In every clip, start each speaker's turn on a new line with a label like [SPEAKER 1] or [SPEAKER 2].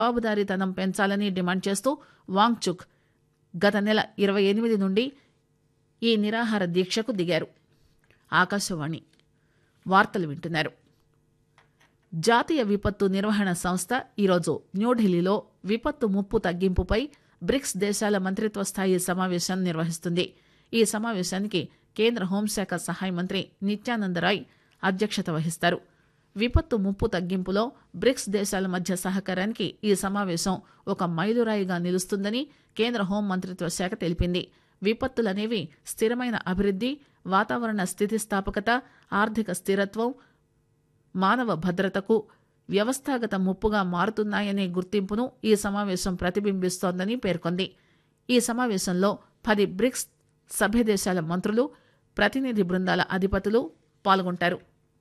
[SPEAKER 1] జవాబుదారీతనం పెంచాలని డిమాండ్ చేస్తూ వాంగ్చుక్ గత నెల ఇరవై ఎనిమిది నుండి ఈ నిరాహార దీక్షకు దిగారు ఆకాశవాణి వార్తలు వింటున్నారు జాతీయ విపత్తు నిర్వహణ సంస్థ ఈరోజు న్యూఢిల్లీలో విపత్తు ముప్పు తగ్గింపుపై బ్రిక్స్ దేశాల మంత్రిత్వ స్థాయి సమావేశం నిర్వహిస్తుంది ఈ సమావేశానికి కేంద్ర హోంశాఖ సహాయ మంత్రి నిత్యానంద రాయ్ అధ్యక్షత వహిస్తారు విపత్తు ముప్పు తగ్గింపులో బ్రిక్స్ దేశాల మధ్య సహకారానికి ఈ సమావేశం ఒక మైలురాయిగా నిలుస్తుందని కేంద్ర హోం మంత్రిత్వ శాఖ తెలిపింది విపత్తులనేవి స్థిరమైన అభివృద్ది వాతావరణ స్థితిస్థాపకత ఆర్థిక స్థిరత్వం మానవ భద్రతకు వ్యవస్థాగత ముప్పుగా మారుతున్నాయనే గుర్తింపును ఈ సమావేశం ప్రతిబింబిస్తోందని పేర్కొంది ఈ సమావేశంలో పది బ్రిక్స్ సభ్య దేశాల మంత్రులు ప్రతినిధి బృందాల అధిపతులు పాల్గొంటారు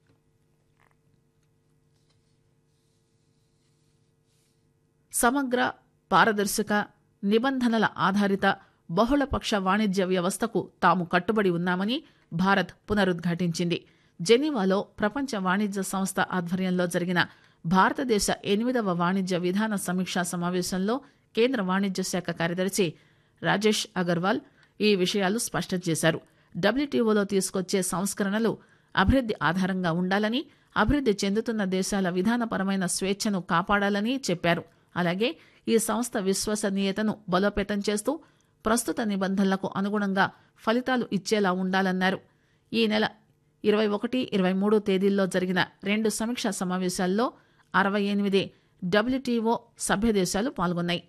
[SPEAKER 1] సమగ్ర పారదర్శక నిబంధనల ఆధారిత బహుళపక్ష వాణిజ్య వ్యవస్థకు తాము కట్టుబడి ఉన్నామని భారత్ పునరుద్ఘాటించింది జెనీవాలో ప్రపంచ వాణిజ్య సంస్థ ఆధ్వర్యంలో జరిగిన భారతదేశ ఎనిమిదవ వాణిజ్య విధాన సమీక్షా సమావేశంలో కేంద్ర వాణిజ్య శాఖ కార్యదర్శి రాజేష్ అగర్వాల్ ఈ విషయాలు స్పష్టం చేశారు డబ్ల్యూటీఓలో తీసుకొచ్చే సంస్కరణలు అభివృద్ది ఆధారంగా ఉండాలని అభివృద్ది చెందుతున్న దేశాల విధానపరమైన స్వేచ్ఛను కాపాడాలని చెప్పారు అలాగే ఈ సంస్థ విశ్వసనీయతను బలోపేతం చేస్తూ ప్రస్తుత నిబంధనలకు అనుగుణంగా ఫలితాలు ఇచ్చేలా ఉండాలన్నారు ఈ నెల ఇరవై ఒకటి ఇరవై మూడు తేదీల్లో జరిగిన రెండు సమీక్షా సమావేశాల్లో అరవై ఎనిమిది డబ్ల్యూటీఓ సభ్య దేశాలు పాల్గొన్నాయి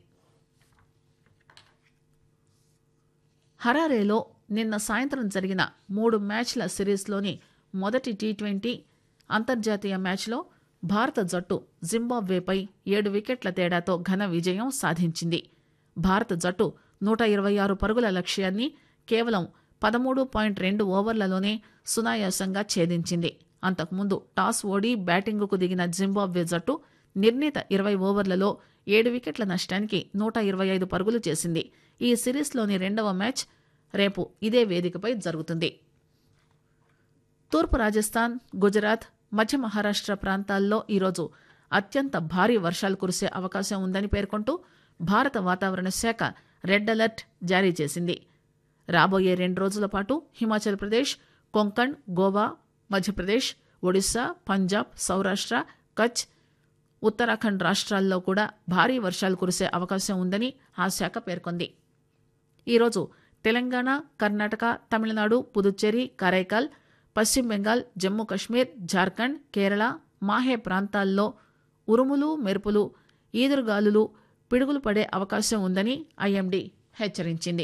[SPEAKER 1] హరారేలో నిన్న సాయంత్రం జరిగిన మూడు మ్యాచ్ల సిరీస్లోని మొదటి టీ ట్వంటీ అంతర్జాతీయ మ్యాచ్లో భారత జట్టు జింబాబ్వేపై ఏడు వికెట్ల తేడాతో ఘన విజయం సాధించింది భారత జట్టు నూట ఇరవై ఆరు పరుగుల లక్ష్యాన్ని కేవలం పదమూడు పాయింట్ రెండు ఓవర్లలోనే సునాయాసంగా ఛేదించింది అంతకుముందు టాస్ ఓడి బ్యాటింగుకు దిగిన జింబాబ్వే జట్టు నిర్ణీత ఇరవై ఓవర్లలో ఏడు వికెట్ల నష్టానికి నూట ఇరవై ఐదు పరుగులు చేసింది ఈ సిరీస్లోని రెండవ మ్యాచ్ రేపు ఇదే వేదికపై జరుగుతుంది తూర్పు రాజస్థాన్ గుజరాత్ మధ్య మహారాష్ట్ర ప్రాంతాల్లో ఈరోజు అత్యంత భారీ వర్షాలు కురిసే అవకాశం ఉందని పేర్కొంటూ భారత వాతావరణ శాఖ రెడ్ అలర్ట్ జారీ చేసింది రాబోయే రెండు రోజుల పాటు హిమాచల్ ప్రదేశ్ కొంకణ్ గోవా మధ్యప్రదేశ్ ఒడిశా పంజాబ్ సౌరాష్ట్ర కచ్ ఉత్తరాఖండ్ రాష్ట్రాల్లో కూడా భారీ వర్షాలు కురిసే అవకాశం ఉందని ఆ శాఖ పేర్కొంది ఈరోజు తెలంగాణ కర్ణాటక తమిళనాడు పుదుచ్చేరి కరైకాల్ పశ్చిమ బెంగాల్ జమ్మూ కశ్మీర్ జార్ఖండ్ కేరళ మాహే ప్రాంతాల్లో ఉరుములు మెరుపులు ఈదురుగాలులు పిడుగులు పడే అవకాశం ఉందని ఐఎండీ హెచ్చరించింది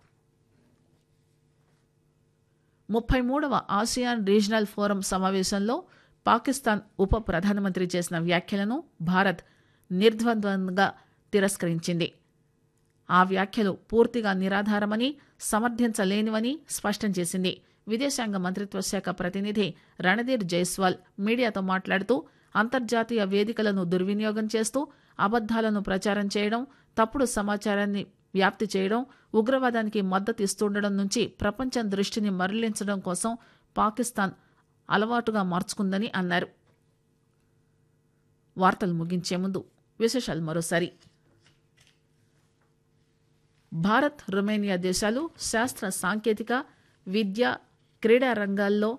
[SPEAKER 1] ముప్పై మూడవ ఆసియాన్ రీజనల్ ఫోరం సమావేశంలో పాకిస్తాన్ ఉప ప్రధానమంత్రి చేసిన వ్యాఖ్యలను భారత్ నిర్ద్వంద్వంగా తిరస్కరించింది ఆ వ్యాఖ్యలు పూర్తిగా నిరాధారమని సమర్థించలేనివని స్పష్టం చేసింది విదేశాంగ మంత్రిత్వ శాఖ ప్రతినిధి రణధీర్ జైస్వాల్ మీడియాతో మాట్లాడుతూ అంతర్జాతీయ వేదికలను దుర్వినియోగం చేస్తూ అబద్దాలను ప్రచారం చేయడం తప్పుడు సమాచారాన్ని వ్యాప్తి చేయడం ఉగ్రవాదానికి మద్దతు ఇస్తుండడం నుంచి ప్రపంచం దృష్టిని మరలించడం కోసం పాకిస్తాన్ అలవాటుగా మార్చుకుందని అన్నారు వార్తలు ముగించే ముందు విశేషాలు మరోసారి భారత్ రొమేనియా దేశాలు శాస్త్ర సాంకేతిక విద్య క్రీడా రంగాల్లో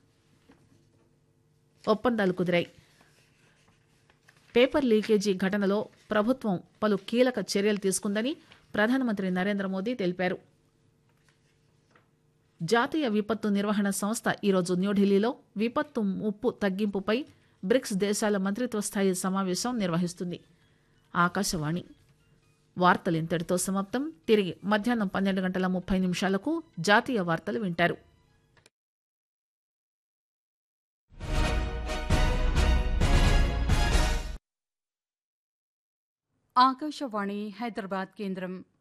[SPEAKER 1] ఒప్పందాలు కుదిరాయి పేపర్ లీకేజీ ఘటనలో ప్రభుత్వం పలు కీలక చర్యలు తీసుకుందని ప్రధానమంత్రి నరేంద్ర మోదీ తెలిపారు జాతీయ విపత్తు నిర్వహణ సంస్థ ఈరోజు న్యూఢిల్లీలో విపత్తు ముప్పు తగ్గింపుపై బ్రిక్స్ దేశాల మంత్రిత్వ స్థాయి సమావేశం నిర్వహిస్తుంది ఆకాశవాణి వార్తలు ఇంతటితో సమాప్తం తిరిగి మధ్యాహ్నం పన్నెండు గంటల ముప్పై నిమిషాలకు జాతీయ వార్తలు వింటారు
[SPEAKER 2] ఆకాశవాణి హైదరాబాద్ కేంద్రం